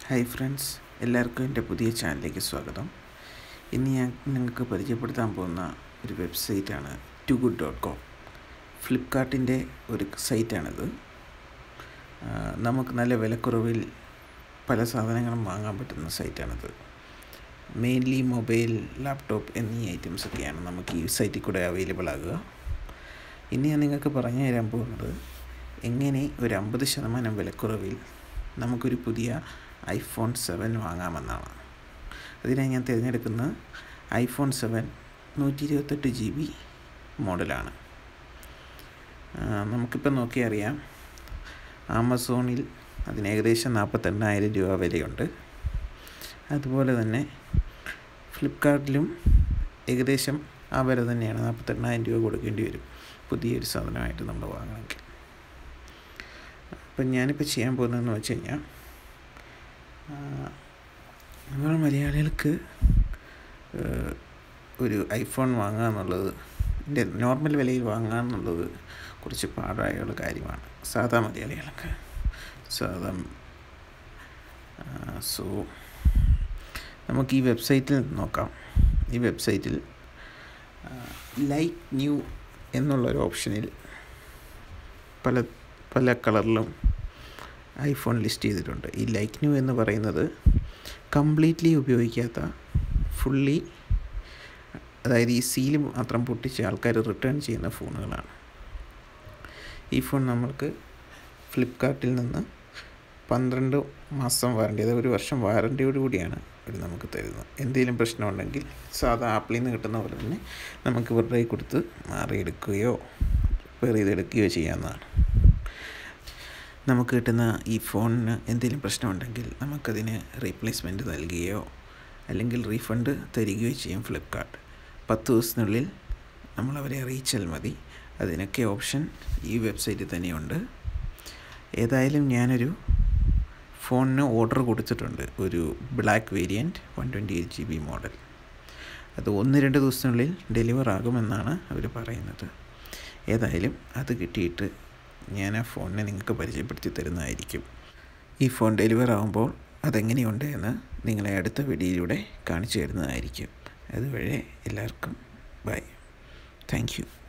hi friends എല്ലാവർക്കും എൻ്റെ പുതിയ ചാനലിലേക്ക് സ്വാഗതം ഇന്ന് ഞാൻ നിങ്ങൾക്ക് പരിചയപ്പെടുത്താൻ പോകുന്ന ഒരു വെബ്സൈറ്റാണ് ടു ഗുഡ് ഡോട്ട് കോം ഫ്ലിപ്കാർട്ടിൻ്റെ ഒരു സൈറ്റാണിത് ആ, നമുക്ക് നല്ല വിലക്കുറവിൽ പല സാധനങ്ങളും വാങ്ങാൻ പറ്റുന്ന സൈറ്റാണിത് മെയിൻലി മൊബൈൽ ലാപ്ടോപ്പ് എന്നീ ഐറ്റംസൊക്കെയാണ് നമുക്ക് ഈ സൈറ്റിൽ കൂടെ അവൈലബിൾ ആകുക ഇന്ന് ഞാൻ നിങ്ങൾക്ക് പറഞ്ഞു തരാൻ പോകുന്നത് എങ്ങനെ ഒരു അമ്പത് ശതമാനം വിലക്കുറവിൽ നമുക്കൊരു പുതിയ ഐഫോൺ സെവൻ വാങ്ങാമെന്നാണ് അതിനായി ഞാൻ തിരഞ്ഞെടുക്കുന്ന ഐഫോൺ സെവൻ നൂറ്റി ഇരുപത്തെട്ട് ജി ബി മോഡലാണ് ആ, നമുക്കിപ്പോൾ നോക്കിയാൽ അറിയാം ആമസോണിൽ അതിന് ഏകദേശം നാൽപ്പത്തെണ്ണായിരം രൂപ വിലയുണ്ട് അതുപോലെ തന്നെ ഫ്ലിപ്കാർട്ടിലും ഏകദേശം ആ വില തന്നെയാണ് നാൽപ്പത്തെണ്ണായിരം രൂപ കൊടുക്കേണ്ടി വരും പുതിയൊരു സാധനമായിട്ട് നമ്മൾ വാങ്ങണമെങ്കിൽ അപ്പം ഞാനിപ്പോൾ ചെയ്യാൻ പോകുന്നതെന്ന് വെച്ച് കഴിഞ്ഞാൽ നമ്മൾ മലയാളികൾക്ക് ഏഹ്, ഒരു ഐഫോൺ വാങ്ങുക എന്നുള്ളത് ഇതിൻ്റെ നോർമൽ വിലയിൽ വാങ്ങുക എന്നുള്ളത് കുറച്ച് പാടായുള്ള കാര്യമാണ് സാധാ മലയാളികൾക്ക് സാധാ സോ നമുക്ക് ഈ വെബ്സൈറ്റിൽ നോക്കാം ഈ വെബ്സൈറ്റിൽ ലൈറ്റ് ന്യൂ എന്നുള്ളൊരു ഓപ്ഷനിൽ പല പല കളറിലും ഐഫോൺ ലിസ്റ്റ് ചെയ്തിട്ടുണ്ട് ഈ ലൈറ്റ് ന്യൂ എന്ന് പറയുന്നത് കംപ്ലീറ്റ്ലി ഉപയോഗിക്കാത്ത ഫുള്ളി അതായത് ഈ സീല് മാത്രം പൊട്ടിച്ച് ആൾക്കാർ റിട്ടേൺ ചെയ്യുന്ന ഫോണുകളാണ് ഈ ഫോൺ നമ്മൾക്ക് ഫ്ലിപ്കാർട്ടിൽ നിന്ന് പന്ത്രണ്ട് മാസം വാറണ്ടി അതായത് ഒരു വർഷം വാറണ്ടിയോട് കൂടിയാണ് അവർ നമുക്ക് തരുന്നത് എന്തെങ്കിലും പ്രശ്നമുണ്ടെങ്കിൽ സാധാ ആപ്പിളിൽ നിന്ന് കിട്ടുന്ന പോലെ തന്നെ നമുക്ക് ഇവരുടെ കയ്യിൽ കൊടുത്ത് മാറിയെടുക്കുകയോ റിപ്പയർ ചെയ്തെടുക്കുകയോ ചെയ്യാവുന്നതാണ് നമുക്ക് കിട്ടുന്ന ഈ ഫോണിന് എന്തെങ്കിലും പ്രശ്നമുണ്ടെങ്കിൽ നമുക്കതിന് റീപ്ലേസ്മെൻറ്റ് നൽകുകയോ അല്ലെങ്കിൽ റീഫണ്ട് തരികയോ ചെയ്യും ഫ്ലിപ്കാർട്ട് പത്ത് ദിവസത്തിനുള്ളിൽ നമ്മൾ അവരെ അറിയിച്ചാൽ മതി അതിനൊക്കെ ഓപ്ഷൻ ഈ വെബ്സൈറ്റിൽ തന്നെയുണ്ട് ഏതായാലും ഞാനൊരു ഫോണിന് ഓർഡർ കൊടുത്തിട്ടുണ്ട് ഒരു black variant one twenty eight G B model അത് ഒന്ന് രണ്ട് ദിവസത്തിനുള്ളിൽ ഡെലിവർ ആകുമെന്നാണ് അവർ പറയുന്നത് ഏതായാലും അത് കിട്ടിയിട്ട് ഞാൻ ആ ഫോണിനെ നിങ്ങൾക്ക് പരിചയപ്പെടുത്തി തരുന്നതായിരിക്കും ഈ ഫോൺ ഡെലിവർ ആകുമ്പോൾ അതെങ്ങനെയുണ്ട് എന്ന് നിങ്ങളെ അടുത്ത വീഡിയോയിലൂടെ കാണിച്ചു തരുന്നതായിരിക്കും അതുവരെ എല്ലാവർക്കും ബൈ താങ്ക് യു